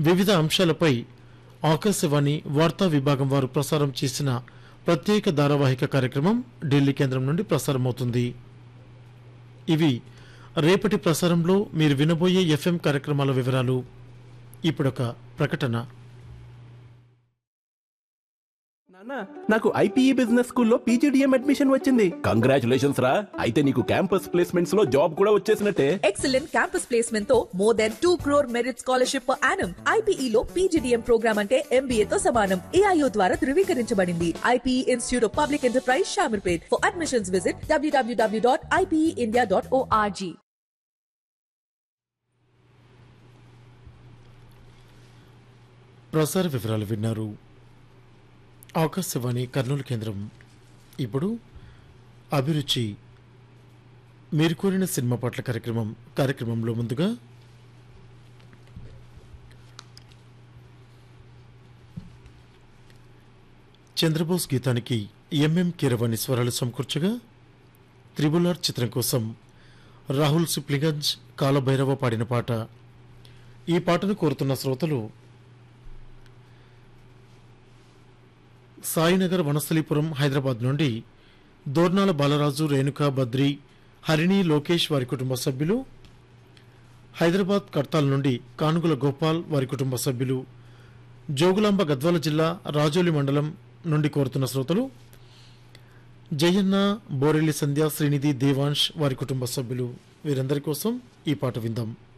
వివిధ అంశాలపై ఆకాశవాణి వార్తా విభాగం వారు ప్రసారం చేసిన ప్రత్యేక ధారావాహిక కార్యక్రమం ఢిల్లీ కేంద్రం నుండి ప్రసారమవుతుంది ఇవి రేపటి ప్రసారంలో మీరు వినబోయే ఎఫ్ఎం కార్యక్రమాల వివరాలు ఇప్పుడొక ప్రకటన నాన్న నాకు ఐపీఈ బిజినెస్ స్కూల్లో పీజీడిఎం అడ్మిషన్ వచ్చింది కంగ్రాచులేషన్స్ రా అయితే నీకు క్యాంపస్ ప్లేస్మెంట్స్ లో జాబ్ కూడా వచ్చేసినట్టే ఎక్సలెంట్ క్యాంపస్ ప్లేస్మెంట్ తో more than two crore merit scholarship per annum IPE లో పీజీడీఎం ప్రోగ్రామ్ అంటే ఎంబీఏ తో సమానం ఏఐఓ ద్వారా ధృవీకరించబడింది IPE institute of public enterprise Shamirpet for admissions visit WWW dot IPE India dot ORG ప్రసార వివరాలు విన్నారు ఆకాశవాణి కర్నూలు కేంద్రం ఇప్పుడు అభిరుచి మీరు కోరిన సినిమా పాటల కార్యక్రమం కార్యక్రమంలో ముందుగా చంద్రబోస్ గీతానికి ఎంఎం కీరవాణి స్వరాలు సమకూర్చగా త్రిబులార్ చిత్రం కోసం రాహుల్ సిప్లిగంజ్ కాలభైరవ పాడిన పాట ఈ పాటను కోరుతున్న శ్రోతలు సాయినగర్ వనస్థలీపురం హైదరాబాద్ నుండి దోర్నాల బాలరాజు రేణుక బద్రి హరిణి లోకేష్ వారి కుటుంబ సభ్యులు హైదరాబాద్ కడ్తాల్ నుండి కానుగుల గోపాల్ వారి కుటుంబ సభ్యులు జోగులాంబ గద్వాల జిల్లా రాజోలి మండలం నుండి కోరుతున్న శ్రోతలు జయన్న బోరెల్లి సంధ్య శ్రీనిధి దేవాంశ్ వారి కుటుంబ సభ్యులు వీరందరి కోసం ఈ పాట విందాం